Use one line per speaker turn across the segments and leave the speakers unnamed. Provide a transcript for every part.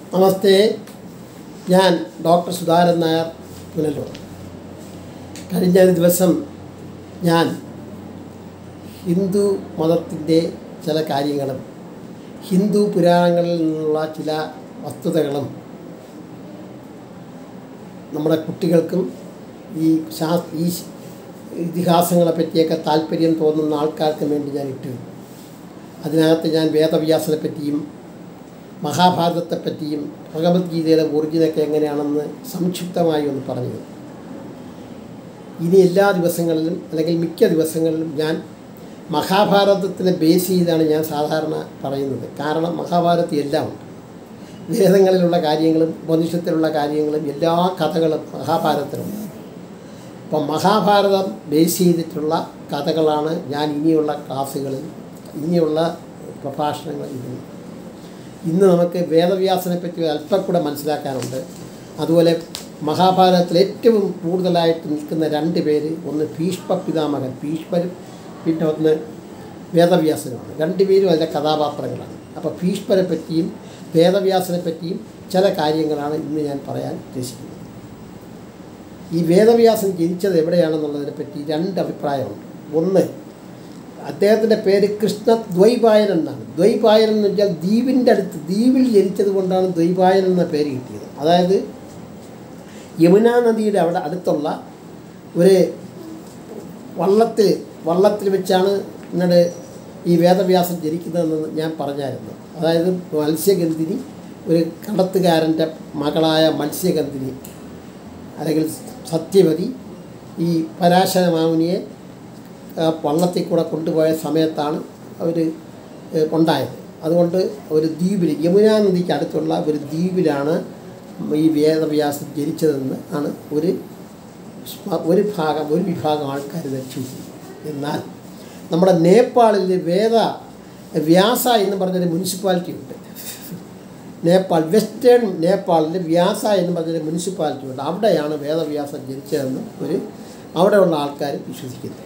നമസ്തേ ഞാൻ ഡോക്ടർ സുധാരൻ നായർ പുനലൂർ കഴിഞ്ഞ ദിവസം ഞാൻ ഹിന്ദു മതത്തിൻ്റെ ചില കാര്യങ്ങളും ഹിന്ദു പുരാണങ്ങളിൽ നിന്നുള്ള ചില വസ്തുതകളും നമ്മുടെ കുട്ടികൾക്കും ഈ ശാ ഈ ഇതിഹാസങ്ങളെ പറ്റിയൊക്കെ താല്പര്യം തോന്നുന്ന ആൾക്കാർക്കും വേണ്ടി ഞാൻ ഇട്ടു അതിനകത്ത് ഞാൻ വേദവ്യാസനെ പറ്റിയും മഹാഭാരതത്തെപ്പറ്റിയും ഭഗവത്ഗീതയുടെ ഒറിജിനൊക്കെ എങ്ങനെയാണെന്ന് സംക്ഷിപ്തമായി ഒന്ന് പറഞ്ഞു ഇനി എല്ലാ ദിവസങ്ങളിലും അല്ലെങ്കിൽ മിക്ക ദിവസങ്ങളിലും ഞാൻ മഹാഭാരതത്തിനെ ബേസ് ചെയ്താണ് ഞാൻ സാധാരണ പറയുന്നത് കാരണം മഹാഭാരതത്തിൽ എല്ലാം ഉണ്ട് വേദങ്ങളിലുള്ള കാര്യങ്ങളും ഉപനിഷത്തിലുള്ള കാര്യങ്ങളും എല്ലാ കഥകളും മഹാഭാരതത്തിലുണ്ട് അപ്പം മഹാഭാരതം ബേസ് ചെയ്തിട്ടുള്ള കഥകളാണ് ഞാൻ ഇനിയുള്ള ക്ലാസ്സുകളിൽ ഇനിയുള്ള പ്രഭാഷണങ്ങളിൽ ഇടുന്നത് ഇന്ന് നമുക്ക് വേദവ്യാസനെ പറ്റി അല്പം കൂടെ മനസ്സിലാക്കാനുണ്ട് അതുപോലെ മഹാഭാരതത്തിൽ ഏറ്റവും കൂടുതലായിട്ട് നിൽക്കുന്ന രണ്ട് പേര് ഒന്ന് ഭീഷ്മ പിതാമകൻ ഭീഷ്മരും പിന്നെ ഒന്ന് വേദവ്യാസനുമാണ് രണ്ടുപേരും അതിൻ്റെ കഥാപാത്രങ്ങളാണ് അപ്പോൾ ഭീഷ്മരെ പറ്റിയും വേദവ്യാസനെ പറ്റിയും ചില കാര്യങ്ങളാണ് ഇന്ന് ഞാൻ പറയാൻ ഉദ്ദേശിക്കുന്നത് ഈ വേദവ്യാസൻ ജനിച്ചത് എവിടെയാണെന്നുള്ളതിനെ പറ്റി രണ്ട് അഭിപ്രായമുണ്ട് ഒന്ന് അദ്ദേഹത്തിൻ്റെ പേര് കൃഷ്ണ ദ്വൈപായൻ എന്നാണ് ദ്വൈപായൻ എന്ന് വെച്ചാൽ ദ്വീപിൻ്റെ അടുത്ത് ദ്വീപിൽ ജനിച്ചത് കൊണ്ടാണ് ദ്വൈപായൻ എന്ന പേര് കിട്ടിയത് അതായത് യമുനാ നദിയുടെ അവിടെ അടുത്തുള്ള ഒരു വള്ളത്തിൽ വള്ളത്തിൽ വെച്ചാണ് ഇന്നലെ ഈ വേദവ്യാസം ജനിക്കുന്നതെന്ന് ഞാൻ പറഞ്ഞായിരുന്നു അതായത് മത്സ്യഗന്ധിനി ഒരു കടത്തുകാരൻ്റെ മകളായ മത്സ്യഗന്ധിനി അല്ലെങ്കിൽ സത്യവതി ഈ പരാശര മാമുനിയെ വള്ളത്തിൽ കൂടെ കൊണ്ടുപോയ സമയത്താണ് അവർ ഉണ്ടായത് അതുകൊണ്ട് ഒരു ദ്വീപിൽ യമുനാ നദിക്ക് അടുത്തുള്ള ഒരു ദ്വീപിലാണ് ഈ വേദവ്യാസം ജനിച്ചതെന്ന് ആണ് ഒരു ഒരു ഭാഗം ഒരു വിഭാഗം ആൾക്കാർ ധരിച്ചിരിക്കുന്നത് എന്നാൽ നമ്മുടെ നേപ്പാളിൽ വേദ വ്യാസ എന്ന് പറഞ്ഞൊരു മുനിസിപ്പാലിറ്റി ഉണ്ട് നേപ്പാൾ വെസ്റ്റേൺ നേപ്പാളിൽ വ്യാസ എന്ന് പറഞ്ഞൊരു മുനിസിപ്പാലിറ്റി ഉണ്ട് അവിടെയാണ് വേദവ്യാസം ജനിച്ചതെന്ന് ഒരു അവിടെയുള്ള ആൾക്കാർ വിശ്വസിക്കുന്നത്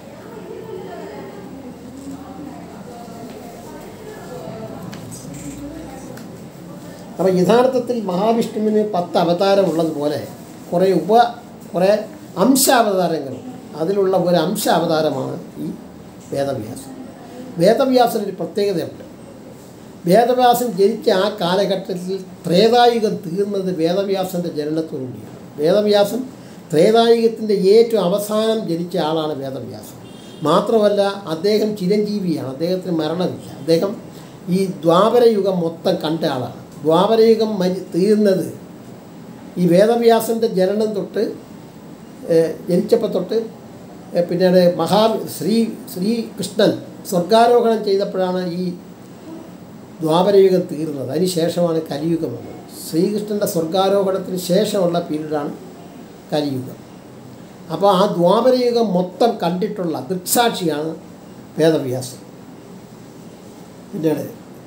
അപ്പോൾ യഥാർത്ഥത്തിൽ മഹാവിഷ്ണുവിന് പത്ത് അവതാരമുള്ളതുപോലെ കുറേ ഉപ കുറേ അംശാവതാരങ്ങളുണ്ട് അതിലുള്ള ഒരു അംശാവതാരമാണ് ഈ വേദവ്യാസം വേദവ്യാസന് ഒരു പ്രത്യേകതയുണ്ട് വേദവ്യാസൻ ജനിച്ച ആ കാലഘട്ടത്തിൽ ത്രേതായുഗം തീർന്നത് വേദവ്യാസൻ്റെ ജനനത്തോടുകൂടിയാണ് വേദവ്യാസൻ ത്രേതായുഗത്തിൻ്റെ ഏറ്റവും അവസാനം ജനിച്ച ആളാണ് വേദവ്യാസൻ മാത്രമല്ല അദ്ദേഹം ചിരഞ്ജീവിയാണ് അദ്ദേഹത്തിന് മരണമില്ല അദ്ദേഹം ഈ ദ്വാപരയുഗം മൊത്തം കണ്ട ആളാണ് ദ്വാപരയുഗം മരി തീർന്നത് ഈ വേദവ്യാസൻ്റെ ജനനം തൊട്ട് ജനിച്ചപ്പോൾ തൊട്ട് പിന്നീട് മഹാ ശ്രീ ശ്രീകൃഷ്ണൻ സ്വർഗാരോഹണം ചെയ്തപ്പോഴാണ് ഈ ദ്വാപരയുഗം തീർന്നത് അതിന് ശേഷമാണ് കലിയുഗം വന്നത് ശ്രീകൃഷ്ണൻ്റെ സ്വർഗാരോഹണത്തിന് ശേഷമുള്ള പീരീഡാണ് കലിയുഗം അപ്പോൾ ആ ദ്വാപരയുഗം മൊത്തം കണ്ടിട്ടുള്ള ദൃക്സാക്ഷിയാണ് വേദവ്യാസം പിന്നീട്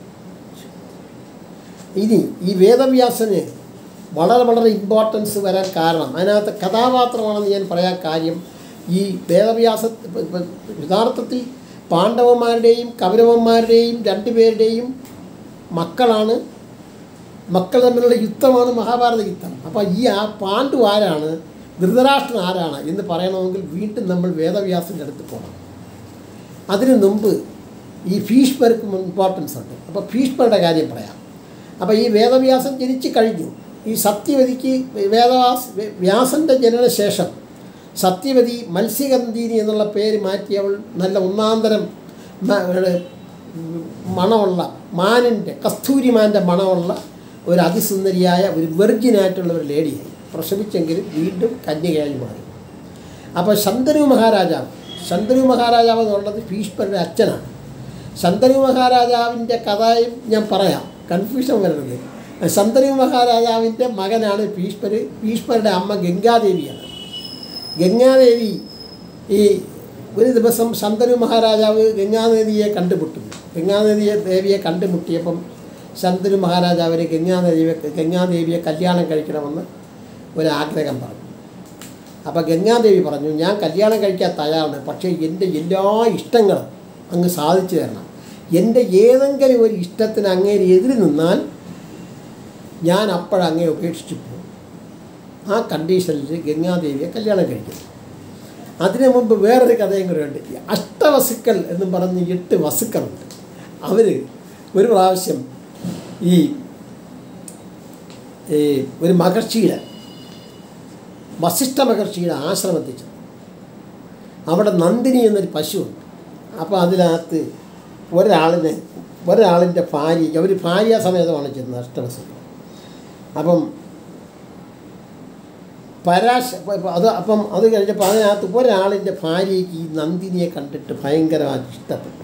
ഇനി ഈ വേദവ്യാസന് വളരെ വളരെ ഇമ്പോർട്ടൻസ് വരാൻ കാരണം അതിനകത്ത് കഥാപാത്രമാണെന്ന് ഞാൻ പറയാൻ കാര്യം ഈ വേദവ്യാസ യഥാർത്ഥത്തിൽ പാണ്ഡവന്മാരുടെയും കൗരവന്മാരുടെയും രണ്ടുപേരുടെയും മക്കളാണ് മക്കൾ തമ്മിലുള്ള യുദ്ധമാണ് മഹാഭാരത യുദ്ധം അപ്പോൾ ഈ ആ പാണ്ഡു ആരാണ് ധൃതരാഷ്ട്രൻ ആരാണ് എന്ന് പറയണമെങ്കിൽ വീണ്ടും നമ്മൾ വേദവ്യാസിൻ്റെ അടുത്ത് പോകണം അതിനു മുമ്പ് ഈ ഭീഷ്മർക്ക് ഇമ്പോർട്ടൻസ് ഉണ്ട് അപ്പോൾ ഭീഷ്മരുടെ കാര്യം പറയാം അപ്പോൾ ഈ വേദവ്യാസൻ ജനിച്ചു കഴിഞ്ഞു ഈ സത്യവതിക്ക് വേദവാസ് വ്യാസൻ്റെ ജനനശേഷം സത്യവതി മത്സ്യഗന്ധീനി എന്നുള്ള പേര് മാറ്റി അവൾ നല്ല ഒന്നാന്തരം മണമുള്ള മാനിൻ്റെ കസ്തൂരിമാൻ്റെ മണമുള്ള ഒരു അതിസുന്ദരിയായ ഒരു വെർജിനായിട്ടുള്ള ഒരു ലേഡിയായി പ്രസവിച്ചെങ്കിലും വീണ്ടും കന്യകയായി മാറി അപ്പോൾ ശന്തനു മഹാരാജാവ് ശന്തനു മഹാരാജാവ് എന്നുള്ളത് ഭീഷ്മരുടെ അച്ഛനാണ് ശന്തനു മഹാരാജാവിൻ്റെ കഥയും ഞാൻ പറയാം കൺഫ്യൂഷൻ വരരുത് ശന്തനു മഹാരാജാവിൻ്റെ മകനാണ് ഭീഷ്മർ ഭീഷ്മരുടെ അമ്മ ഗംഗാദേവിയാണ് ഗംഗാദേവി ഈ ഒരു ദിവസം ശന്തനു മഹാരാജാവ് ഗംഗാനദിയെ കണ്ടുമുട്ടുന്നു ഗംഗാനദിയെ ദേവിയെ കണ്ടുമുട്ടിയപ്പം ശന്തനു മഹാരാജാവിന് ഗംഗാദേവിയെ ഗംഗാദേവിയെ കല്യാണം കഴിക്കണമെന്ന് ഒരാഗ്രഹം പറഞ്ഞു അപ്പോൾ ഗംഗാദേവി പറഞ്ഞു ഞാൻ കല്യാണം കഴിക്കാൻ തയ്യാറാണ് പക്ഷേ എൻ്റെ എല്ലാ ഇഷ്ടങ്ങളും അങ്ങ് സാധിച്ചു തരണം എൻ്റെ ഏതെങ്കിലും ഒരു ഇഷ്ടത്തിന് അങ്ങേര് എതിര് നിന്നാൽ ഞാൻ അപ്പോഴങ്ങേ ഉപേക്ഷിച്ചു പോകും ആ കണ്ടീഷനിൽ ഗംഗാദേവിയെ കല്യാണം കഴിക്കുന്നു അതിനു മുമ്പ് വേറൊരു കഥയും കൂടെ ഉണ്ട് ഈ അഷ്ടവസുക്കൾ എന്നും പറഞ്ഞ് എട്ട് വസുക്കളുണ്ട് അവർ ഒരു പ്രാവശ്യം ഈ ഈ ഒരു മഹർഷിയുടെ വസിഷ്ഠ മഹർഷിയുടെ ആശ്രമത്തിൽ ചെന്നു അവിടെ നന്ദിനി എന്നൊരു പശുവുണ്ട് അപ്പോൾ അതിനകത്ത് ഒരാളിനെ ഒരാളിൻ്റെ ഭാര്യയ്ക്ക് അവർ ഭാര്യാസമേതമാണ് ചെന്നത് അഷ്ടവസുക്കൾ അപ്പം പരാശ അത് അപ്പം അത് കഴിഞ്ഞപ്പോൾ അതിനകത്ത് ഒരാളിൻ്റെ ഭാര്യയ്ക്ക് ഈ നന്ദിനിയെ കണ്ടിട്ട് ഭയങ്കരമായിട്ട് ഇഷ്ടപ്പെട്ടു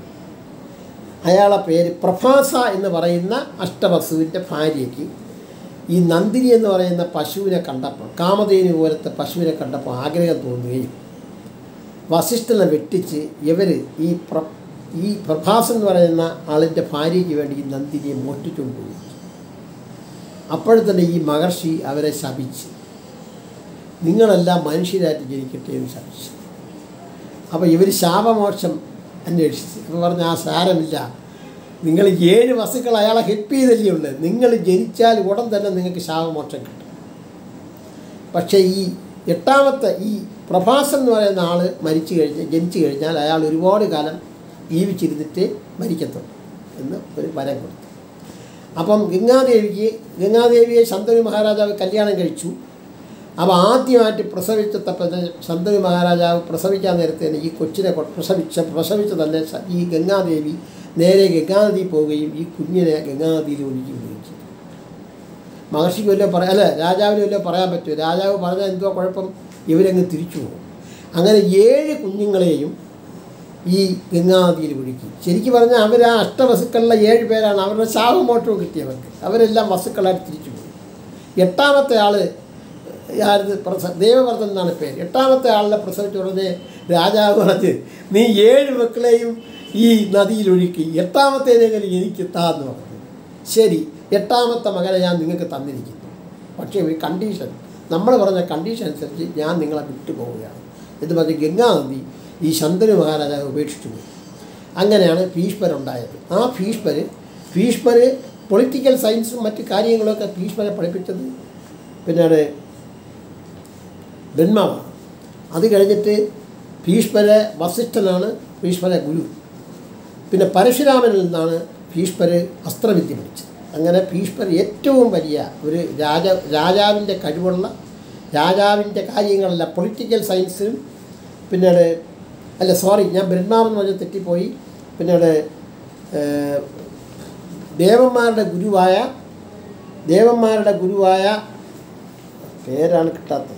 അയാളെ പേര് പ്രഭാസ എന്ന് പറയുന്ന അഷ്ടവസുവിൻ്റെ ഭാര്യയ്ക്ക് ഈ നന്ദിനി എന്ന് പറയുന്ന പശുവിനെ കണ്ടപ്പോൾ കാമധേനു പോലത്തെ പശുവിനെ കണ്ടപ്പോൾ ആഗ്രഹം തോന്നുകയും വസിഷ്ഠനെ വെട്ടിച്ച് ഇവർ ഈ പ്ര ഈ പ്രഭാസൻ എന്ന് പറയുന്ന ആളിൻ്റെ ഭാര്യയ്ക്ക് വേണ്ടി ഈ നന്ദിനിയെ മോഷ്ടിച്ചുകൊണ്ടുപോയി അപ്പോഴത്തന്നെ ഈ മഹർഷി അവരെ ശപിച്ച് നിങ്ങളെല്ലാം മനുഷ്യരായിട്ട് ജനിക്കട്ടെ എന്ന് ശപിച്ചു അപ്പോൾ ഇവർ ശാപമോക്ഷം അന്വേഷിച്ച് അപ്പോൾ പറഞ്ഞ ആ സാരമില്ല നിങ്ങൾ ഏഴ് വസ്തുക്കൾ അയാളെ ഹെൽപ്പ് ചെയ്തല്ലേ ഉള്ളത് നിങ്ങൾ ജനിച്ചാൽ ഉടൻ തന്നെ നിങ്ങൾക്ക് ശാപമോക്ഷം കിട്ടും പക്ഷേ ഈ എട്ടാമത്തെ ഈ പ്രഭാസം എന്ന് പറയുന്ന ആൾ മരിച്ചു കഴിഞ്ഞ് ജനിച്ചു കഴിഞ്ഞാൽ അയാൾ ഒരുപാട് കാലം ജീവിച്ചിരുന്നിട്ട് മരിക്കത്തുള്ളൂ എന്ന് ഒരു വരം കൊടുത്തു അപ്പം ഗംഗാദേവിക്ക് ഗംഗാദേവിയെ ശന്തനു മഹാരാജാവ് കല്യാണം കഴിച്ചു അപ്പോൾ ആദ്യമായിട്ട് പ്രസവിച്ചപ്പോൾ ശന്തനു മഹാരാജാവ് പ്രസവിക്കാൻ നേരത്തെ തന്നെ ഈ കൊച്ചിനെ കൊ- പ്രസവിച്ച പ്രസവിച്ച തന്നെ സ- ഈ ഗംഗാദേവി നേരെ ഗംഗാനദി പോവുകയും ഈ കുഞ്ഞിനെ ഗംഗാനദിയിൽ ഒഴുകിവിടുകയും ചെയ്തു മഹർഷിക്ക് വല്ലതും പറയാം അല്ല രാജാവിന് വല്ലതും പറയാൻ പറ്റുമോ രാജാവ് പറഞ്ഞാൽ എന്തോ കുഴപ്പം ഇവരങ്ങ് തിരിച്ചു പോകും അങ്ങനെ ഏഴ് കുഞ്ഞുങ്ങളെയും ഈ ഗംഗാനദിയിൽ ഒഴുക്കി ശരിക്കും പറഞ്ഞാൽ അവർ ആ അഷ്ടവസുക്കളിലെ ഏഴ് പേരാണ് അവരുടെ ശാപമോട്ടവും കിട്ടിയവർക്ക് അവരെല്ലാം വസുക്കളായിട്ട് തിരിച്ചു പോയി എട്ടാമത്തെ ആള് ആയിരുന്നു പ്രസ ദേവവർദ്ധൻ എന്നാണ് പേര് എട്ടാമത്തെ ആളിനെ പ്രസവിച്ച ഉടനെ രാജാവ് പറഞ്ഞ് നീ ഏഴ് മക്കളെയും ഈ നദിയിൽ ഒഴുക്കി എട്ടാമത്തേനെങ്കിലും എനിക്ക് താന്ന് പറഞ്ഞു ശരി എട്ടാമത്തെ മകനെ ഞാൻ നിങ്ങൾക്ക് തന്നിരിക്കുന്നു പക്ഷേ ഒരു കണ്ടീഷൻ നമ്മൾ പറഞ്ഞ കണ്ടീഷൻ അനുസരിച്ച് ഞാൻ നിങ്ങളെ വിട്ടു പോവുകയാണ് എന്ന് പറഞ്ഞ് ഗംഗാനദി ഈ ശന്തനു മഹാരാജാവ് ഉപേക്ഷിച്ചു പോയി അങ്ങനെയാണ് ഭീഷ്മരുണ്ടായത് ആ ഭീഷ്മർ ഭീഷ്മർ പൊളിറ്റിക്കൽ സയൻസും മറ്റു കാര്യങ്ങളൊക്കെ ഭീഷ്മരെ പഠിപ്പിച്ചത് പിന്നീട് ബ്രഹ്മാവാണ് അത് കഴിഞ്ഞിട്ട് ഭീഷ്മരെ വസിഷ്ഠനാണ് ഭീഷ്മരെ ഗുരു പിന്നെ പരശുരാമനിൽ നിന്നാണ് ഭീഷ്മർ അസ്ത്രവിദ്യ പഠിച്ചത് അങ്ങനെ ഭീഷ്മർ ഏറ്റവും വലിയ ഒരു രാജ രാജാവിൻ്റെ കഴിവുള്ള രാജാവിൻ്റെ കാര്യങ്ങളല്ല പൊളിറ്റിക്കൽ സയൻസിലും പിന്നീട് അല്ല സോറി ഞാൻ ബ്രഹ്മാവെന്ന് പറഞ്ഞ് തെറ്റിപ്പോയി പിന്നീട് ഏഹ്, ദേവന്മാരുടെ ഗുരുവായ ദേവന്മാരുടെ ഗുരുവായ പേരാണ് കിട്ടാത്തത്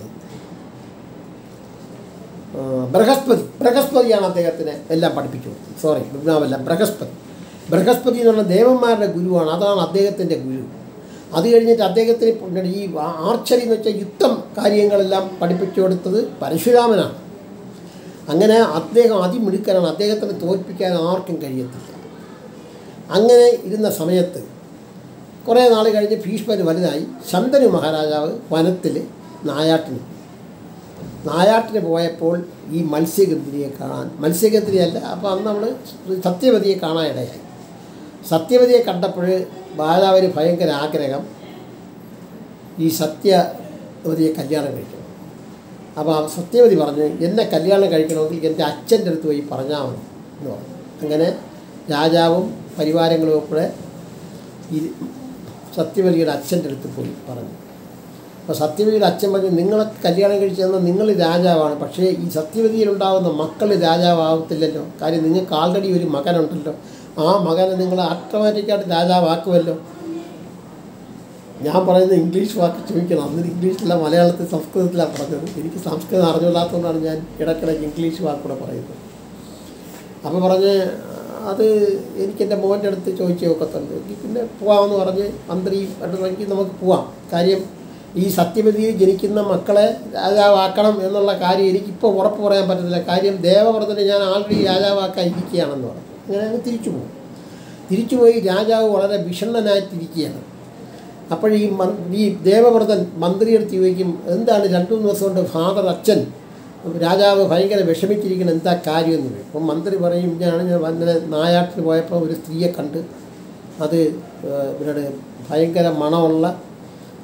ആ, ബൃഹസ്പതി ബൃഹസ്പതിയാണ് അദ്ദേഹത്തിന് എല്ലാം പഠിപ്പിച്ചു കൊടുത്തത് സോറി ബ്രഹ്മാവല്ല ബൃഹസ്പതി ബൃഹസ്പതി എന്ന് പറഞ്ഞ ദേവന്മാരുടെ ഗുരുവാണ് അതാണ് അദ്ദേഹത്തിൻ്റെ ഗുരു അത് കഴിഞ്ഞിട്ട് അദ്ദേഹത്തിന് പിന്നീട് ഈ ആർച്ചറി എന്ന് വെച്ചാൽ യുദ്ധം കാര്യങ്ങളെല്ലാം പഠിപ്പിച്ചു കൊടുത്തത് പരശുരാമനാണ് അങ്ങനെ അദ്ദേഹം അതിമിടുക്കനാണ് അദ്ദേഹത്തിന് തോൽപ്പിക്കാൻ ആർക്കും കഴിയത്തില്ല അങ്ങനെ ഇരുന്ന സമയത്ത് കുറേ നാൾ കഴിഞ്ഞ് ഭീഷ്മർ വലുതായി ശന്തനു മഹാരാജാവ് വനത്തിൽ നായാട്ടിന് പോയി. നായാട്ടിന് പോയപ്പോൾ ഈ മത്സ്യഗന്ധിനിയെ കാണാൻ മത്സ്യഗന്ധിനിയല്ല അപ്പോൾ അന്ന് നമ്മൾ സത്യവതിയെ കാണാൻ ഇടയായി സത്യവതിയെ കണ്ടപ്പോൾ ബാലാവിന് ഭയങ്കര ആഗ്രഹം ഈ സത്യവതിയെ കല്യാണം കഴിക്കണം അപ്പോൾ ആ സത്യവതി പറഞ്ഞു എന്നെ കല്യാണം കഴിക്കണമെങ്കിൽ എൻ്റെ അച്ഛൻ്റെ അടുത്ത് പോയി പറഞ്ഞാൽ മതി എന്ന് പറഞ്ഞു അങ്ങനെ രാജാവും പരിവാരങ്ങളും ഉൾപ്പെടെ ഈ സത്യവതിയുടെ അച്ഛൻ്റെ അടുത്ത് പോയി പറഞ്ഞു അപ്പോൾ സത്യവതിയുടെ അച്ഛൻ പറഞ്ഞു നിങ്ങളെ കല്യാണം കഴിച്ചതെന്ന് നിങ്ങൾ രാജാവാണ് പക്ഷേ ഈ സത്യവതിയിലുണ്ടാകുന്ന മക്കൾ രാജാവാകത്തില്ലല്ലോ കാര്യം നിങ്ങൾക്ക് ആൾറെഡി ഒരു മകനുണ്ടല്ലോ ആ മകനെ നിങ്ങൾ ഓട്ടോമാറ്റിക്കായിട്ട് രാജാവാക്കുമല്ലോ ഞാൻ പറയുന്നത് ഇംഗ്ലീഷ് വാക്ക് ചോദിക്കണം അന്ന് ഇംഗ്ലീഷിലല്ല മലയാളത്തിൽ സംസ്കൃതത്തിലാണ് പറഞ്ഞത് എനിക്ക് സംസ്കൃതം അറിഞ്ഞില്ലാത്തതുകൊണ്ടാണ് ഞാൻ ഇടയ്ക്കിടയ്ക്ക് ഇംഗ്ലീഷ് വാക്കൂടെ പറയുന്നത് അപ്പോൾ പറഞ്ഞ് അത് എനിക്ക് എൻ്റെ മോൻ്റെ അടുത്ത് ചോദിച്ചു നോക്കത്തുണ്ട് എങ്കിൽ പിന്നെ പോവാമെന്ന് പറഞ്ഞ് മന്ത്രി ഇടയ്ക്ക് നമുക്ക് പോവാം കാര്യം ഈ സത്യവതിയിൽ ജനിക്കുന്ന മക്കളെ രാജാവാക്കണം എന്നുള്ള കാര്യം എനിക്കിപ്പോൾ ഉറപ്പ് പറയാൻ പറ്റത്തില്ല കാര്യം ദേവവ്രതനെ ഞാൻ ആൾറെഡി രാജാവാക്കാൻ ഇരിക്കുകയാണെന്ന് പറഞ്ഞു അങ്ങനെ അങ്ങ് തിരിച്ചു പോകും തിരിച്ചുപോയി രാജാവ് വളരെ വിഷണ്ണനായിട്ടിരിക്കുകയാണ് അപ്പോൾ ഈ മൻ- ഈ ദേവവ്രതൻ മന്ത്രിയെടുത്ത് ചോദിക്കും എന്താണ് രണ്ടു മൂന്ന് ദിവസം കൊണ്ട് ഫാദർ അച്ഛൻ രാജാവ് ഭയങ്കര വിഷമിച്ചിരിക്കണം എന്താ കാര്യം എന്ന് പറയും അപ്പം മന്ത്രി പറയും ഞാൻ ഞാൻ ഇന്നലെ നായാട്ടിന് പോയപ്പോൾ ഒരു സ്ത്രീയെ കണ്ട് അത് ഏഹ്, ഇവരുടെ ഭയങ്കര മണമുള്ള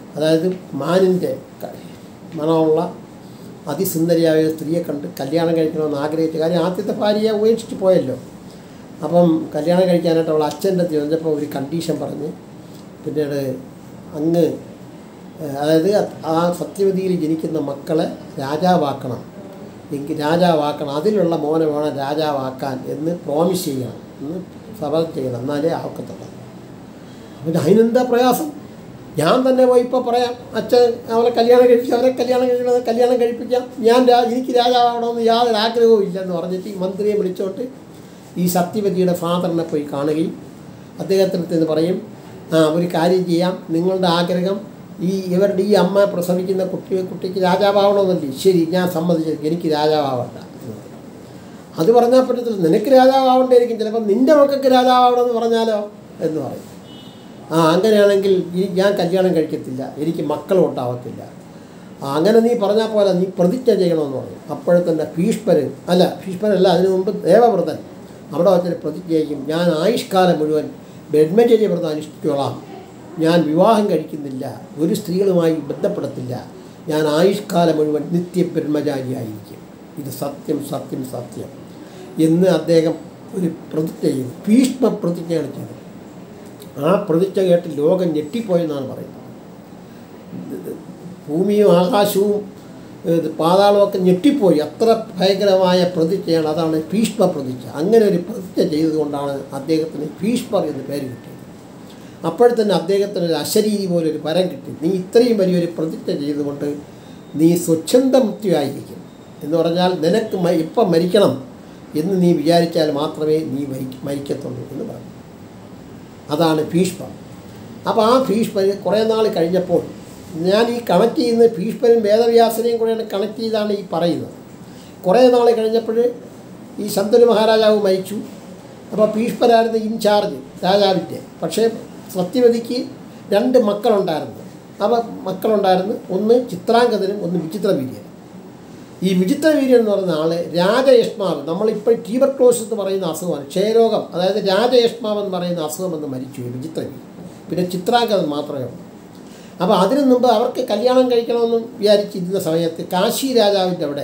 അതായത് മാനിൻ്റെ ക- മണമുള്ള അതിസുന്ദരിയായ ഒരു സ്ത്രീയെ കണ്ട് കല്യാണം കഴിക്കണമെന്ന് ആഗ്രഹിച്ചു കാര്യം ആദ്യത്തെ ഭാര്യയെ ഉപേക്ഷിച്ച് പോയല്ലോ അപ്പം കല്യാണം കഴിക്കാനായിട്ട് അവൾ അച്ഛൻ്റെ അടുത്ത് ചെന്നപ്പോൾ ഒരു കണ്ടീഷൻ പറഞ്ഞ് പിന്നീട് അങ്ങ് ഏഹ്, അതായത് ആ സത്യവതിയിൽ ജനിക്കുന്ന മക്കളെ രാജാവാക്കണം എങ്കിൽ രാജാവാക്കണം അതിലുള്ള മോനെ വേണം രാജാവാക്കാൻ എന്ന് പ്രോമിസ് ചെയ്യണം എന്ന് സഭ ചെയ്യണം എന്നാലേ ആക്കത്തുള്ളൂ പിന്നെ അതിനെന്താ പ്രയാസം ഞാൻ തന്നെ പോയി ഇപ്പോൾ പറയാം അച്ഛൻ അവളെ കല്യാണം കഴിപ്പിച്ച് അവരെ കല്യാണം കഴിക്കണത് കല്യാണം കഴിപ്പിക്കാം ഞാൻ രാ എനിക്ക് രാജാവാകണമെന്ന് യാതൊരു ആഗ്രഹവും ഇല്ലെന്ന് പറഞ്ഞിട്ട് ഈ മന്ത്രിയെ വിളിച്ചോട്ട് ഈ സത്യവതിയുടെ ഫാദറിനെ പോയി കാണുകയും അദ്ദേഹത്തിൻ്റെ അടുത്ത് പറയും ആ ഒരു കാര്യം ചെയ്യാം നിങ്ങളുടെ ആഗ്രഹം ഈ ഇവരുടെ ഈ അമ്മ പ്രസവിക്കുന്ന കുട്ടി കുട്ടിക്ക് രാജാവാകണമെന്നല്ലേ ശരി ഞാൻ സമ്മതിച്ചു എനിക്ക് രാജാവാവണ്ട എന്ന് പറയും. അത് പറഞ്ഞാൽ പറ്റത്തില്ല നിനക്ക് രാജാവാവേണ്ടിയിരിക്കും ചിലപ്പോൾ നിൻ്റെ മക്കൾക്ക് രാജാവാവണമെന്ന് പറഞ്ഞാലോ എന്ന് പറയും ആ അങ്ങനെയാണെങ്കിൽ ഈ ഞാൻ കല്യാണം കഴിക്കത്തില്ല എനിക്ക് മക്കളും ഉണ്ടാവത്തില്ല ആ, അങ്ങനെ നീ പറഞ്ഞാൽ പോലെ നീ പ്രതിജ്ഞ ചെയ്യണമെന്ന് പറയും അപ്പോഴെ തന്നെ ഭീഷ്മര് അല്ല ഭീഷ്മരല്ല അതിനു മുമ്പ് ദേവവ്രതൻ അവിടെ വച്ചൊരു പ്രതിജ്ഞ ചെയ്യും ഞാൻ ആയുഷ്കാലം മുഴുവൻ ബ്രഹ്മചര്യ വ്രതം അനുഷ്ഠിച്ചോളാം ഞാൻ വിവാഹം കഴിക്കുന്നില്ല ഒരു സ്ത്രീകളുമായി ബന്ധപ്പെടത്തില്ല ഞാൻ ആയുഷ്കാലം മുഴുവൻ നിത്യ ബ്രഹ്മചാരിയായിരിക്കും ഇത് സത്യം സത്യം സത്യം എന്ന് അദ്ദേഹം ഒരു പ്രതിജ്ഞ ചെയ്തു ഭീഷ്മ പ്രതിജ്ഞയാണ് ചെയ്തത് ആ പ്രതിജ്ഞ കേട്ട് ലോകം ഞെട്ടിപ്പോയെന്നാണ് പറയുന്നത് ഭൂമിയും ആകാശവും ഇത് പാതാളമൊക്കെ ഞെട്ടിപ്പോയി അത്ര ഭയങ്കരമായ പ്രതിജ്ഞയാണ് അതാണ് ഭീഷ്മ പ്രതിജ്ഞ അങ്ങനെ ഒരു പ്രതിജ്ഞ ചെയ്തുകൊണ്ടാണ് അദ്ദേഹത്തിന് ഭീഷ്മർ എന്ന് പേര് കിട്ടിയത് അപ്പോഴത്തന്നെ അദ്ദേഹത്തിന് ഒരു അശരീരി പോലെ ഒരു വരം കിട്ടി നീ ഇത്രയും വലിയൊരു പ്രതിജ്ഞ ചെയ്തുകൊണ്ട് നീ സ്വച്ഛന്ത മൃത്യുവായിരിക്കും എന്ന് പറഞ്ഞാൽ നിനക്ക് മ- ഇപ്പം മരിക്കണം എന്ന് നീ വിചാരിച്ചാൽ മാത്രമേ നീ മരി മരിക്കത്തുള്ളൂ എന്ന് പറഞ്ഞു അതാണ് ഭീഷ്മർ അപ്പോൾ ആ ഭീഷ്മർ കുറേ നാൾ കഴിഞ്ഞപ്പോൾ ഞാൻ ഈ കണക്ട് ചെയ്യുന്ന ഭീഷ്മരും വേദവ്യാസനെയും കൂടെയാണ് കണക്ട് ചെയ്താണ് ഈ പറയുന്നത് കുറേ നാൾ കഴിഞ്ഞപ്പോൾ ഈ ശന്തനു മഹാരാജാവ് മരിച്ചു അപ്പോൾ ഭീഷ്മരായിരുന്നു ഇൻചാർജ് രാജാവിൻ്റെ പക്ഷേ സത്യവതിക്ക് രണ്ട് മക്കളുണ്ടായിരുന്നു അപ്പോൾ മക്കളുണ്ടായിരുന്നു ഒന്ന് ചിത്രാംഗതനും ഒന്ന് വിചിത്രവീര്യനും ഈ വിചിത്രവീര്യൻ എന്ന് പറയുന്ന ആള് രാജയഷ്മാവ് നമ്മളിപ്പോൾ ട്യൂബർക്ലോസ് എന്ന് പറയുന്ന അസുഖമാണ് ക്ഷയരോഗം അതായത് രാജയഷ്മാവ് എന്ന് പറയുന്ന അസുഖം എന്ന് മരിച്ചു ഈ വിചിത്രവീര്യൻ പിന്നെ ചിത്രാംഗതൻ മാത്രമേ ഉള്ളൂ അപ്പോൾ അതിനു മുമ്പ് അവർക്ക് കല്യാണം കഴിക്കണമെന്ന് വിചാരിച്ചിരുന്ന സമയത്ത് കാശി രാജാവിൻ്റെ അവിടെ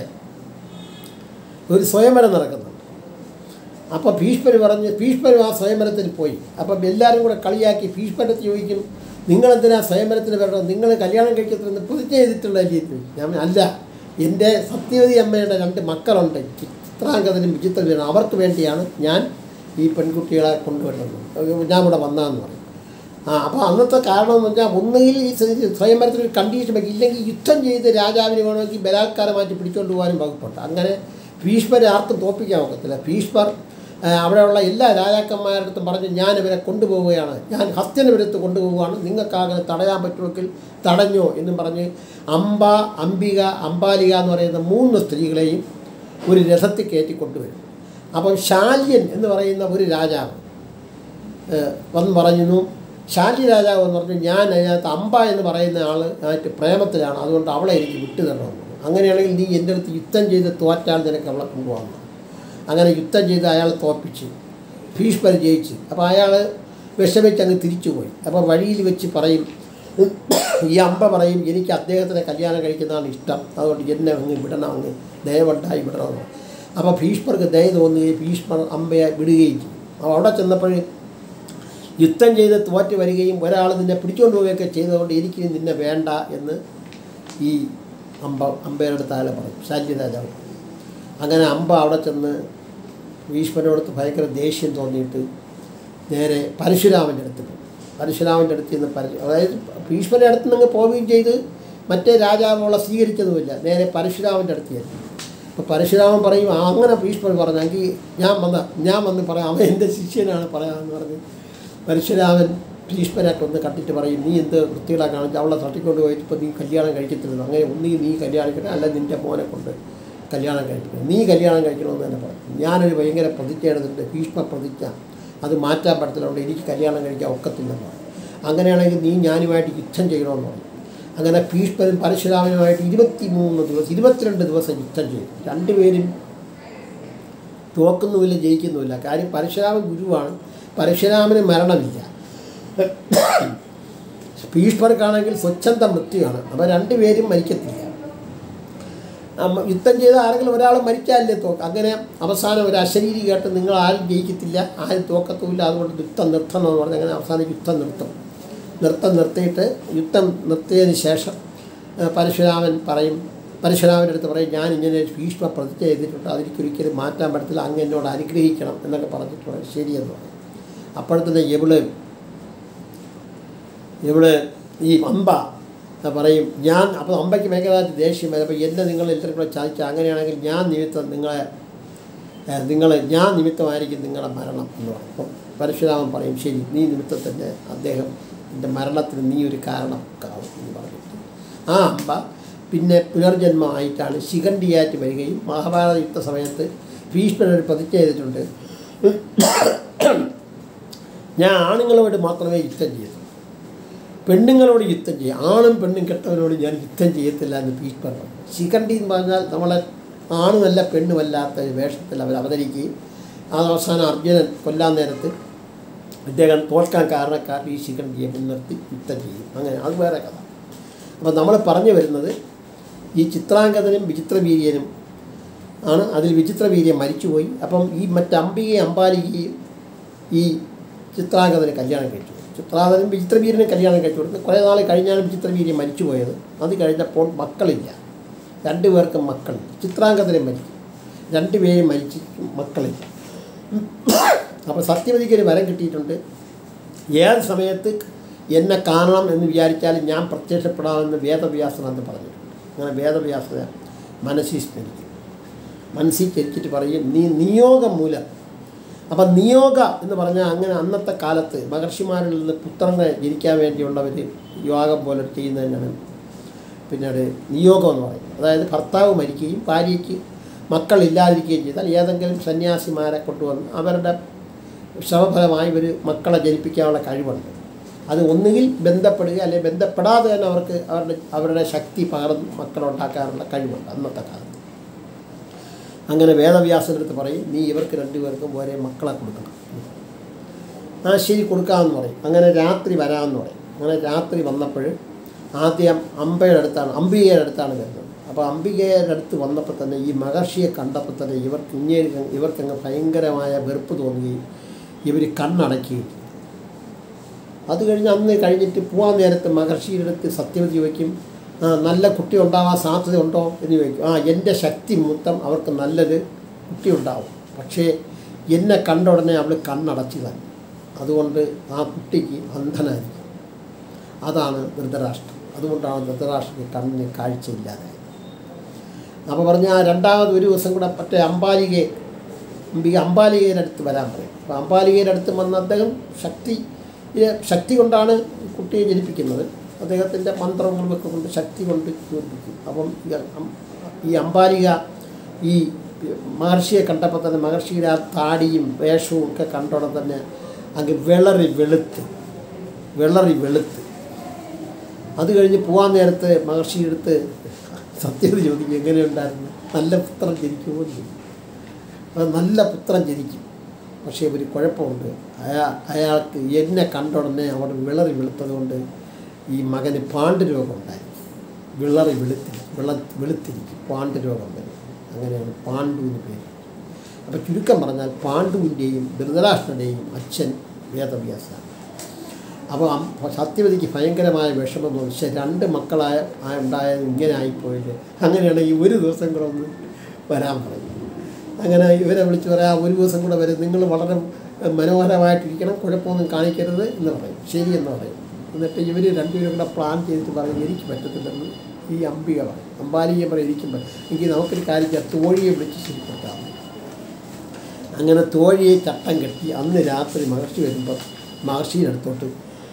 ഒരു സ്വയംവരം നടക്കുന്നുണ്ട് അപ്പോൾ ഭീഷ്മർ പറഞ്ഞ് ഭീഷ്മരും ആ സ്വയംവരത്തിന് പോയി അപ്പം എല്ലാവരും കൂടെ കളിയാക്കി ഭീഷ്മരത്ത് ചോദിക്കും നിങ്ങളെന്തിനാ സ്വയംവരത്തിന് വരണം നിങ്ങൾ കല്യാണം കഴിക്കത്തില്ലെന്ന് പ്രതിജ്ഞ ചെയ്തിട്ടുള്ള ചോദിക്കും ഞാൻ പറഞ്ഞു, അല്ല എൻ്റെ സത്യവതി അമ്മയുടെ രണ്ട് മക്കളുണ്ട് ചിത്രാംഗതനും വിചിത്രവീരനും അവർക്ക് വേണ്ടിയാണ് ഞാൻ ഈ പെൺകുട്ടികളെ കൊണ്ടുവരുന്നത് ഞാൻ ഇവിടെ വന്നതെന്ന് പറയും ആ അപ്പോൾ അന്നത്തെ കാരണം എന്ന് പറഞ്ഞാൽ ഒന്നുകിൽ ഈ സ്വ- സ്വയംവരത്തിന് ഒരു കണ്ടീഷൻ വെക്കും ഇല്ലെങ്കിൽ യുദ്ധം ചെയ്ത് രാജാവിന് വേണമെങ്കിൽ ബലാത്കാരമായിട്ട് പിടിച്ചുകൊണ്ട് പോകാനും വകുപ്പുണ്ട് അങ്ങനെ ഭീഷ്മരെ ആർക്കും തോൽപ്പിക്കാൻ ഒക്കത്തില്ല ഭീഷ്മർ ആ, അവിടെയുള്ള എല്ലാ രാജാക്കന്മാരുടെ അടുത്തും പറഞ്ഞ് ഞാൻ ഇവരെ കൊണ്ടുപോവുകയാണ് ഞാൻ ഹസ്തനപുരത്ത് കൊണ്ടുപോവുകയാണ് നിങ്ങൾക്കാകെ തടയാൻ പറ്റുമെങ്കിൽ തടഞ്ഞോ എന്നും പറഞ്ഞ് അംബ അംബിക അംബാലിക എന്ന് പറയുന്ന മൂന്ന് സ്ത്രീകളെയും ഒരു രഥത്തിൽ കയറ്റി കൊണ്ടുവരും അപ്പം ശാല്യൻ എന്ന് പറയുന്ന ഒരു രാജാവ് ഏഹ് വന്ന് പറഞ്ഞു ശാലി രാജാവ് എന്ന് പറഞ്ഞു ഞാൻ അതിനകത്ത് അമ്പ എന്ന് പറയുന്ന ആൾ ആയിട്ട് പ്രേമത്തിലാണ് അതുകൊണ്ട് അവളെ എനിക്ക് വിട്ടു തരണമെന്ന് പറഞ്ഞു. അങ്ങനെയാണെങ്കിൽ നീ എൻ്റെ അടുത്ത് യുദ്ധം ചെയ്ത് തോറ്റാൽ നിനക്ക് അവളെ കൊണ്ടുപോകാമെന്ന് അങ്ങനെ യുദ്ധം ചെയ്ത് അയാൾ തോൽപ്പിച്ച് ഭീഷ്മർ ജയിച്ച് അപ്പോൾ അയാൾ വിഷമിച്ച് അങ്ങ് തിരിച്ചുപോയി അപ്പോൾ വഴിയിൽ വെച്ച് പറയും ഈ അമ്പ പറയും എനിക്ക് അദ്ദേഹത്തിനെ കല്യാണം കഴിക്കുന്നതാണ് ഇഷ്ടം അതുകൊണ്ട് എന്നെ അങ്ങ് വിടണം അങ്ങ് ദയവുണ്ടായി വിടണമെന്ന് അപ്പോൾ ഭീഷ്മർക്ക് ദയ തോന്നുകയും ഭീഷ്മർ അമ്പയെ വിടുകയും ചെയ്യും അപ്പോൾ അവിടെ ചെന്നപ്പോൾ യുദ്ധം ചെയ്ത് തോറ്റ് വരികയും ഒരാൾ നിന്നെ പിടിച്ചുകൊണ്ട് പോവുകയൊക്കെ ചെയ്തതുകൊണ്ട് എനിക്ക് ഇനി നിന്നെ വേണ്ട എന്ന് ഈ അമ്പ അമ്പയുടെ താഴെ പറഞ്ഞു ശല്യരാജാവ് അങ്ങനെ അമ്പ അവിടെ ചെന്ന് ഭീഷ്മരോടത്ത് ഭയങ്കര ദേഷ്യം തോന്നിയിട്ട് നേരെ പരശുരാമൻ്റെ അടുത്ത് പോയി പരശുരാമൻ്റെ അടുത്ത് നിന്ന് പരശു അതായത് ഭീഷ്മരുടെ അടുത്ത് നിന്ന് പോവുകയും ചെയ്ത് മറ്റേ രാജാവുള്ള സ്വീകരിച്ചതുമില്ല നേരെ പരശുരാമൻ്റെ അടുത്ത് ചെന്നു അപ്പോൾ പരശുരാമൻ പറയും "ആ, അങ്ങനെ ഭീഷ്മർ പറഞ്ഞെങ്കിൽ ഞാൻ വന്ന ഞാൻ വന്ന് പറയാം അവൻ എൻ്റെ ശിഷ്യനാണ് പറയാമെന്ന് പറഞ്ഞ് പരശുരാമൻ ഭീഷ്മരായിട്ട് ഒന്ന് കണ്ടിട്ട് പറയും നീ എന്ത് വൃത്തികളാ കാണിച്ച് അവളെ തട്ടിക്കൊണ്ട് പോയിട്ട് ഇപ്പോൾ നീ കല്യാണം കഴിക്കത്തില്ല അങ്ങനെ ഒന്നുകിൽ നീ കല്യാണം കഴിക്കണം അല്ല നിൻ്റെ മോനെ കൊണ്ട് കല്യാണം കഴിക്കണം നീ കല്യാണം കഴിക്കണമെന്ന് തന്നെ പറയും ഞാനൊരു ഭയങ്കര പ്രതിജ്ഞ എടുത്തിട്ടുണ്ട് ഭീഷ്മ പ്രതിജ്ഞ അത് മാറ്റാൻ പറ്റത്തില്ല എനിക്ക് കല്യാണം കഴിക്കാൻ ഒക്കത്തില്ലെന്ന് പറയും അങ്ങനെയാണെങ്കിൽ നീ ഞാനുമായിട്ട് യുദ്ധം ചെയ്യണമെന്ന് പറയും അങ്ങനെ ഭീഷ്മരും പരശുരാമനുമായിട്ട് ഇരുപത്തി മൂന്ന് ദിവസം ഇരുപത്തിരണ്ട് ദിവസം യുദ്ധം ചെയ്തു രണ്ടുപേരും തോക്കുന്നുമില്ല ജയിക്കുന്നുമില്ല കാര്യം പരശുരാമൻ ഗുരുവാണ് പരശുരാമന് മരണമില്ല ഭീഷ്മർക്കാണെങ്കിൽ സ്വച്ഛന്ത മൃത്യുവാണ് അപ്പോൾ രണ്ടുപേരും മരിക്കത്തില്ല അമ്മ യുദ്ധം ചെയ്ത ആരെങ്കിലും ഒരാൾ മരിച്ചാലേ തോക്ക അങ്ങനെ അവസാനം ഒരു അശരീരി കേട്ട് നിങ്ങൾ ആരും ജയിക്കത്തില്ല ആരും തോക്കത്തുമില്ല അതുകൊണ്ട് യുദ്ധം നിർത്തണം എന്ന് പറഞ്ഞ് അങ്ങനെ അവസാനം യുദ്ധം നിർത്തും നൃത്തം നിർത്തിയിട്ട് യുദ്ധം നിർത്തിയതിന് ശേഷം ആ, പരശുരാമൻ പറയും പരശുരാമൻ്റെ അടുത്ത് പറയും ഞാൻ ഇങ്ങനെ ഭീഷ്മ പ്രതിജ്ഞ ചെയ്തിട്ടുണ്ട് അതെനിക്കൊരിക്കലും മാറ്റാൻ പറ്റത്തില്ല അങ്ങ് എന്നോട് അനുഗ്രഹിക്കണം എന്നൊക്കെ പറഞ്ഞിട്ട് പറയും ശരിയെന്ന് പറയും അപ്പോഴത്തന്നെ ഇവള് ഇവള് ഈ അമ്പ പറയും ഞാൻ അപ്പോൾ അമ്പയ്ക്ക് ഭയങ്കരമായിട്ട് ദേഷ്യം വരും അപ്പോൾ എന്നെ നിങ്ങൾ എല്ലാവരും കൂടെ ചതിച്ച അങ്ങനെയാണെങ്കിൽ ഞാൻ നിമിത്തം നിങ്ങളെ നിങ്ങൾ ഞാൻ നിമിത്തമായിരിക്കും നിങ്ങളുടെ മരണം എന്ന് പറയും അപ്പം പരശുരാമൻ പറയും ശരി നീ നിമിത്തം തന്നെ അദ്ദേഹം എൻ്റെ മരണത്തിന് നീ ഒരു കാരണം കാണും എന്ന് പറഞ്ഞിട്ട് ആ അമ്പ പിന്നെ പുനർജന്മമായിട്ടാണ് ശിഖണ്ഡിയായിട്ട് വരികയും മഹാഭാരത യുദ്ധ സമയത്ത് ഭീഷ്മൻ ഒരു പ്രതിജ്ഞ ചെയ്തിട്ടുണ്ട് ഞാൻ ആണുങ്ങളോട് മാത്രമേ യുദ്ധം ചെയ്തു പെണ്ണുങ്ങളോട് യുദ്ധം ചെയ്യും ആണും പെണ്ണും കെട്ടവരോട് ഞാൻ യുദ്ധം ചെയ്യത്തില്ല എന്ന് ഭീഷ്മർ പറഞ്ഞു ശിഖണ്ഡി എന്ന് പറഞ്ഞാൽ നമ്മളെ ആണുമല്ല പെണ്ണുമല്ലാത്ത ഒരു വേഷത്തിൽ അവർ അവതരിക്കുകയും ആ അവസാനം അർജുനൻ കൊല്ലാൻ നേരത്ത് ഇദ്ദേഹം തോൽക്കാൻ കാരണക്കാർ ഈ ശിഖണ്ഡിയെ മുൻനിർത്തി യുദ്ധം ചെയ്യും അങ്ങനെ അത് വേറെ കഥ അപ്പോൾ നമ്മൾ പറഞ്ഞു വരുന്നത് ഈ ചിത്രാംഗതനും വിചിത്രവീര്യനും ആണ് അതിൽ വിചിത്രവീര്യം മരിച്ചുപോയി അപ്പം ഈ മറ്റംബികയും അമ്പാലികയും ഈ ചിത്രാംഗതന് കല്യാണം കഴിച്ചു ചിത്രാംഗതനും വിചിത്രവീര്യനും കല്യാണം കഴിച്ചു കൊടുത്ത് കുറേ നാൾ കഴിഞ്ഞാണ് വിചിത്രവീര്യം മരിച്ചുപോയത് അത് കഴിഞ്ഞപ്പോൾ മക്കളില്ല രണ്ടു പേർക്കും മക്കളില്ല ചിത്രാംഗതനെ മരിച്ചു രണ്ടുപേരും മരിച്ചു മക്കളില്ല അപ്പോൾ സത്യവതിക്ക് ഒരു വരം കിട്ടിയിട്ടുണ്ട് ഏത് സമയത്ത് എന്നെ കാണണം എന്ന് വിചാരിച്ചാലും ഞാൻ പ്രത്യക്ഷപ്പെടാമെന്ന് വേദവ്യാസൻ എന്ന് പറഞ്ഞിട്ടുണ്ട് അങ്ങനെ വേദവ്യാസന മനസ്സിൽ സ്മരിക്കും മനസ്സിൽ ചരിച്ചിട്ട് പറയും നീ നിയോഗം മൂലം അപ്പം നിയോഗ എന്ന് പറഞ്ഞാൽ അങ്ങനെ അന്നത്തെ കാലത്ത് മഹർഷിമാരിൽ നിന്ന് പുത്രനെ ജനിക്കാൻ വേണ്ടിയുള്ളവർ യോഗം പോലെ ചെയ്യുന്നതിനാണ് പിന്നീട് നിയോഗം എന്ന് പറയും അതായത് ഭർത്താവ് മരിക്കുകയും ഭാര്യയ്ക്ക് മക്കളില്ലാതിരിക്കുകയും ചെയ്താൽ ഏതെങ്കിലും സന്യാസിമാരെ കൊണ്ടുവന്ന് അവരുടെ ശ്രമഫലമായി ഒരു മക്കളെ ജനിപ്പിക്കാനുള്ള കഴിവുണ്ട് അത് ഒന്നുകിൽ ബന്ധപ്പെടുക അല്ലെങ്കിൽ ബന്ധപ്പെടാതെ തന്നെ അവർക്ക് അവരുടെ അവരുടെ ശക്തി പകർന്ന് മക്കളുണ്ടാക്കാനുള്ള കഴിവുണ്ട് അന്നത്തെ കാലത്ത് അങ്ങനെ വേദവ്യാസൻ്റെ അടുത്ത് പറയും നീ ഇവർക്ക് രണ്ടുപേർക്കും ഒരേ മക്കളെ കൊടുക്കണം ആ ശരി കൊടുക്കാമെന്ന് പറയും അങ്ങനെ രാത്രി വരാമെന്ന് പറയും അങ്ങനെ രാത്രി വന്നപ്പോൾ ആദ്യം അമ്പയുടെ അടുത്താണ് അംബികയുടെ അടുത്താണ് വരുന്നത് അപ്പോൾ അംബികയുടെ അടുത്ത് വന്നപ്പോൾ തന്നെ ഈ മഹർഷിയെ കണ്ടപ്പോൾ തന്നെ ഇവർക്ക് ഇങ്ങനെ ഇവർക്കങ്ങ് ഭയങ്കരമായ വെറുപ്പ് തോന്നുകയും ഇവർ കണ്ണടക്കുകയും ചെയ്തു അത് കഴിഞ്ഞ് അന്ന് കഴിഞ്ഞിട്ട് പോകാൻ നേരത്ത് മഹർഷിയുടെ അടുത്ത് സത്യവതി ചോദിക്കും ആ നല്ല കുട്ടി ഉണ്ടാവാൻ സാധ്യതയുണ്ടോ എന്ന് ചോദിക്കും ആ എൻ്റെ ശക്തി മൂത്തം അവർക്ക് നല്ലൊരു കുട്ടി ഉണ്ടാവും പക്ഷേ എന്നെ കണ്ട ഉടനെ അവൾ കണ്ണടച്ചതാണ് അതുകൊണ്ട് ആ കുട്ടിക്ക് അന്ധനായിരിക്കും അതാണ് ധൃതരാഷ്ട്രം അതുകൊണ്ടാണ് ധൃതരാഷ്ട്രക്ക് കണ്ണിന് കാഴ്ചയില്ലാതായത് അപ്പോൾ പറഞ്ഞ ആ രണ്ടാമത് ഒരു ദിവസം കൂടെ മറ്റേ അമ്പാലികയെ അംബിക അമ്പാലികയുടെ അടുത്ത് വരാൻ പറയും അപ്പോൾ അമ്പാലികയുടെ അടുത്ത് വന്ന അദ്ദേഹം ശക്തി ശക്തി കൊണ്ടാണ് കുട്ടിയെ ജനിപ്പിക്കുന്നത് അദ്ദേഹത്തിൻ്റെ മന്ത്രങ്ങളൊക്കെ കൊണ്ട് ശക്തി കൊണ്ട് ജനിപ്പിക്കും അപ്പം ഈ അം- ഈ അമ്പാലിക ഈ മഹർഷിയെ കണ്ടപ്പോൾ തന്നെ മഹർഷിയുടെ ആ താടിയും വേഷവും ഒക്കെ കണ്ടോടെ തന്നെ അങ്ങ് വിളറി വെളുത്ത് വിളറി വെളുത്ത് അത് കഴിഞ്ഞ് പോകാൻ നേരത്ത് മഹർഷി എടുത്ത് സത്യത ചോദിക്കും എങ്ങനെയുണ്ടായിരുന്നു നല്ല പുത്രൻ ജനിക്കുമോ എന്ന് ചോദിക്കും. അത് നല്ല പുത്രൻ ജനിക്കും പക്ഷേ ഒരു കുഴപ്പമുണ്ട് അയാ അയാൾക്ക് എന്നെ കണ്ട ഉടനെ അവിടെ വിളറി വെളുത്തത് കൊണ്ട് ഈ മകന് പാണ്ഡുരോഗം ഉണ്ടായി വിളറി വെളുത്തി വിള വെളുത്തിരിക്കും പാണ്ഡുരോഗം വരും അങ്ങനെയാണ് പാണ്ഡു എന്ന് പേര് അപ്പോൾ ചുരുക്കം പറഞ്ഞാൽ പാണ്ഡുവിൻ്റെയും ധൃതരാഷ്ട്രൻ്റെയും അച്ഛൻ വേദവ്യാസമാണ് അപ്പോൾ അം- സത്യവതിക്ക് ഭയങ്കരമായ വിഷമം തോന്നി പക്ഷേ രണ്ട് മക്കളായ ആ- ഉണ്ടായത് ഇങ്ങനെ ആയിപ്പോയില്ല അങ്ങനെയാണെങ്കിൽ ഒരു ദിവസം കൂടെ ഒന്ന് വരാൻ പറഞ്ഞു അങ്ങനെ ഇവരെ വിളിച്ച് പറയാം ഒരു ദിവസം കൂടെ വരും നിങ്ങൾ വളരെ മനോഹരമായിട്ടിരിക്കണം കുഴപ്പമൊന്നും കാണിക്കരുത് എന്ന് പറയും ശരി എന്ന് പറയും എന്നിട്ട് ഇവർ രണ്ടുപേരും കൂടെ പ്ലാൻ ചെയ്തിട്ട് പറയും എനിക്ക് പറ്റത്തില്ലെന്ന് ഈ അംബിക പറയും അമ്പാലിയെ പറയും എനിക്കും പറ്റും എങ്കിൽ നമുക്കൊരു കാര്യം ചെയ്യാം തോഴിയെ വിളിച്ച് ശരിപ്പെടുത്താം അങ്ങനെ തോഴിയെ ചട്ടം കെട്ടി അന്ന് രാത്രി മഹർഷി വരുമ്പോൾ മഹർഷിയുടെ അടുത്തോട്ട്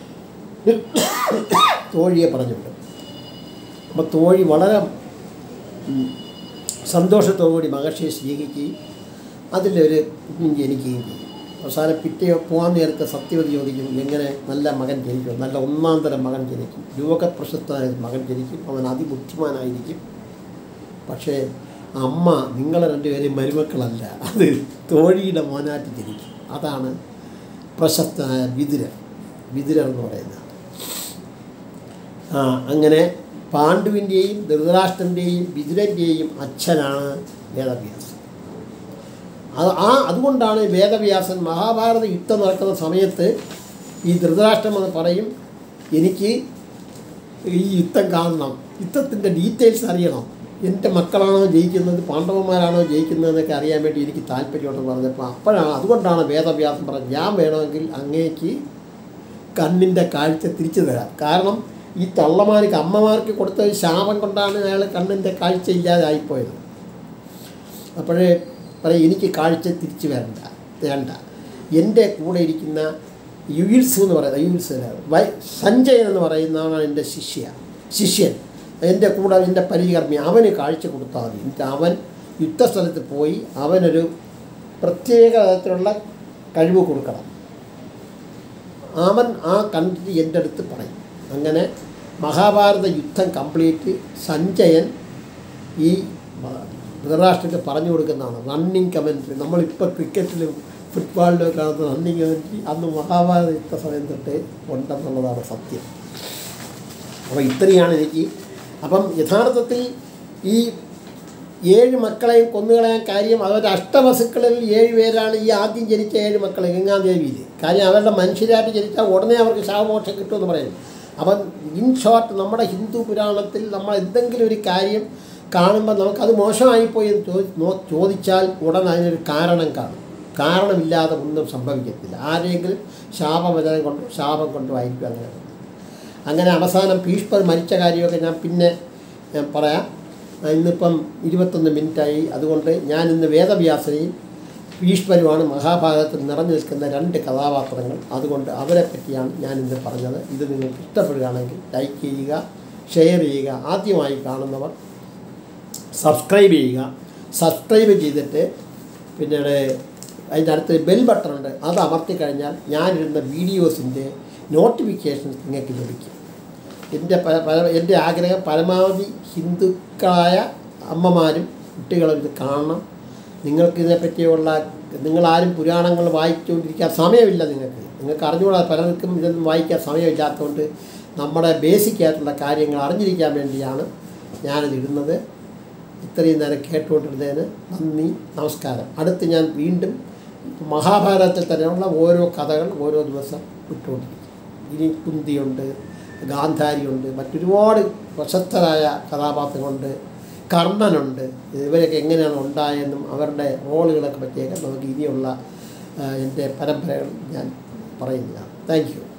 തോഴിയെ പറഞ്ഞു വിടും അപ്പോൾ തോഴി വളരെ ഉം, സന്തോഷത്തോടുകൂടി മഹർഷിയെ സ്വീകരിക്കുകയും അതിലൊരു കുഞ്ഞ് ജനിക്കുകയും ചെയ്യും അവസാനം പിറ്റേ പോകാൻ നേരത്തെ സത്യവതി ചോദിക്കും എങ്ങനെ നല്ല മകൻ ജനിക്കും നല്ല ഒന്നാം തരം മകൻ ജനിക്കും ലോകപ്രശസ്തനായ മകൻ ജനിക്കും അവൻ അതിബുദ്ധിമാനായിരിക്കും പക്ഷേ അമ്മ നിങ്ങളെ രണ്ടുപേരെയും മരുമക്കളല്ല അത് തോഴിയുടെ മോനായിട്ട് ജനിക്കും അതാണ് പ്രശസ്തനായ വിതുരൻ വിതുരൻ എന്ന് പറയുന്നത് ആ, അങ്ങനെ പാണ്ഡുവിൻ്റെയും ധൃതരാഷ്ട്രൻ്റെയും വിതുരൻ്റെയും അച്ഛനാണ് വേദവ്യാസൻ അത് ആ അതുകൊണ്ടാണ് വേദവ്യാസൻ മഹാഭാരത യുദ്ധം നടക്കുന്ന സമയത്ത് ഈ ധൃതരാഷ്ട്രം എന്ന് പറയും എനിക്ക് ഈ യുദ്ധം കാണണം യുദ്ധത്തിൻ്റെ ഡീറ്റെയിൽസ് അറിയണം എൻ്റെ മക്കളാണോ ജയിക്കുന്നത് പാണ്ഡവന്മാരാണോ ജയിക്കുന്നതെന്നൊക്കെ അറിയാൻ വേണ്ടി എനിക്ക് താല്പര്യമുണ്ടെന്ന് പറഞ്ഞപ്പോൾ അപ്പോഴാണ് അതുകൊണ്ടാണ് വേദവ്യാസം പറഞ്ഞത് ഞാൻ വേണമെങ്കിൽ അങ്ങേക്ക് കണ്ണിൻ്റെ കാഴ്ച തിരിച്ചു തരാം കാരണം ഈ തള്ളമാർക്ക് അമ്മമാർക്ക് കൊടുത്ത ശാപം കൊണ്ടാണ് അയാൾ കണ്ണിൻ്റെ കാഴ്ച ഇല്ലാതായിപ്പോയത് അപ്പോഴേ പറയും എനിക്ക് കാഴ്ച തിരിച്ചു വരണ്ട വേണ്ട എൻ്റെ കൂടെ ഇരിക്കുന്ന യുയിൽസ് എന്ന് പറയുന്നത് യുയിൽസ് അല്ല, വൈ സഞ്ജയൻ എന്ന് പറയുന്നവനാണ് എൻ്റെ ശിഷ്യ ശിഷ്യൻ എൻ്റെ കൂടെ എൻ്റെ പരികർമ്മി അവന് കാഴ്ച കൊടുത്താൽ മതി എന്നിട്ട് അവൻ യുദ്ധസ്ഥലത്ത് പോയി അവനൊരു പ്രത്യേക തരത്തിലുള്ള കഴിവ് കൊടുക്കണം അവൻ ആ കണ്ടിട്ട് എൻ്റെ അടുത്ത് പറയും അങ്ങനെ മഹാഭാരത യുദ്ധം കംപ്ലീറ്റ് സഞ്ജയൻ ഈ ധൃതരാഷ്ട്രക്ക് പറഞ്ഞു കൊടുക്കുന്നതാണ് റണ്ണിങ് കമൻട്രി നമ്മളിപ്പോൾ ക്രിക്കറ്റിലും ഫുട്ബോളിലും കാണുന്ന റണ്ണിങ് കമൻട്രി അന്ന് മഹാഭാരത യുദ്ധ സമയം തൊട്ട് ഉണ്ടെന്നുള്ളതാണ് സത്യം അപ്പോൾ ഇത്രയാണ് എനിക്ക് അപ്പം യഥാർത്ഥത്തിൽ ഈ ഏഴ് മക്കളെയും കൊന്നുകളയാൻ കാര്യം അവരുടെ അഷ്ടവസുക്കളിൽ ഏഴ് പേരാണ് ഈ ആദ്യം ജനിച്ച ഏഴ് മക്കൾ ഗംഗാദേവിയിൽ കാര്യം അവരുടെ മനുഷ്യരായിട്ട് ജനിച്ചാൽ ഉടനെ അവർക്ക് ശാപമോക്ഷം കിട്ടുമെന്ന് പറയുന്നു അപ്പം ഇൻ ഷോർട്ട് നമ്മുടെ ഹിന്ദു പുരാണത്തിൽ നമ്മൾ എന്തെങ്കിലും ഒരു കാര്യം കാണുമ്പോൾ നമുക്കത് മോശമായിപ്പോയി എന്ന് ചോ നോ- ചോദിച്ചാൽ ഉടൻ അതിനൊരു കാരണം കാണും കാരണമില്ലാതെ ഒന്നും സംഭവിക്കത്തില്ല ആരെങ്കിലും ശാപവചനം കൊണ്ടോ ശാപം കൊണ്ടോ ആയിരിക്കും അങ്ങനെ അങ്ങനെ അവസാനം ഭീഷ്മർ മരിച്ച കാര്യമൊക്കെ ഞാൻ പിന്നെ ഞാൻ പറയാം ആ, ഇന്നിപ്പം ഇരുപത്തൊന്ന് മിനിറ്റായി അതുകൊണ്ട് ഞാൻ ഇന്ന് വേദവ്യാസനെയും ഭീഷ്മരുമാണ് മഹാഭാരതത്തിൽ നിറഞ്ഞു നിൽക്കുന്ന രണ്ട് കഥാപാത്രങ്ങൾ അതുകൊണ്ട് അവരെ പറ്റിയാണ് ഞാൻ ഇന്ന് പറഞ്ഞത് ഇത് നിങ്ങൾക്ക് ഇഷ്ടപ്പെടുകയാണെങ്കിൽ ലൈക്ക് ചെയ്യുക ഷെയർ ചെയ്യുക ആദ്യമായി കാണുന്നവർ സബ്സ്ക്രൈബ് ചെയ്യുക സബ്സ്ക്രൈബ് ചെയ്തിട്ട് പിന്നീട് അതിൻ്റെ അടുത്ത് ബെൽ ബട്ടൺ ഉണ്ട് അത് അമർത്തി കഴിഞ്ഞാൽ ഞാനിടുന്ന വീഡിയോസിൻ്റെ നോട്ടിഫിക്കേഷൻസ് നിങ്ങൾക്ക് ലഭിക്കും എൻ്റെ പ പര- എൻ്റെ ആഗ്രഹം പരമാവധി ഹിന്ദുക്കളായ അമ്മമാരും കുട്ടികളും ഇത് കാണണം നിങ്ങൾക്ക് ഇതിനെപ്പറ്റിയുള്ള നിങ്ങളാരും പുരാണങ്ങൾ വായിച്ചുകൊണ്ടിരിക്കാൻ സമയമില്ല നിങ്ങൾക്ക് നിങ്ങൾക്ക് അറിഞ്ഞുകൂടാ പലർക്കും ഇതൊന്നും വായിക്കാൻ സമയമില്ലാത്തതുകൊണ്ട് നമ്മുടെ ബേസിക് ആയിട്ടുള്ള കാര്യങ്ങൾ അറിഞ്ഞിരിക്കാൻ വേണ്ടിയാണ് ഞാനിത് ഇടുന്നത് ഇത്രയും നേരം കേട്ടുകൊണ്ടിരുന്നതിന് നന്ദി നമസ്കാരം അടുത്ത് ഞാൻ വീണ്ടും മഹാഭാരതത്തിൽ തന്നെയുള്ള ഓരോ കഥകൾ ഓരോ ദിവസം വിട്ടുകൊണ്ടിരിക്കും ഇനി കുന്തിയുണ്ട് ഗാന്ധാരിയുണ്ട് മറ്റൊരുപാട് പ്രശസ്തരായ കഥാപാത്രങ്ങളുണ്ട് കർണനുണ്ട് ഇവരൊക്കെ എങ്ങനെയാണ് ഉണ്ടായതെന്നും അവരുടെ റോളുകളൊക്കെ പറ്റിയൊക്കെ നമുക്ക് ഇനിയുള്ള ആ, എൻ്റെ പരമ്പരകൾ ഞാൻ പറയുന്നില്ല താങ്ക് യു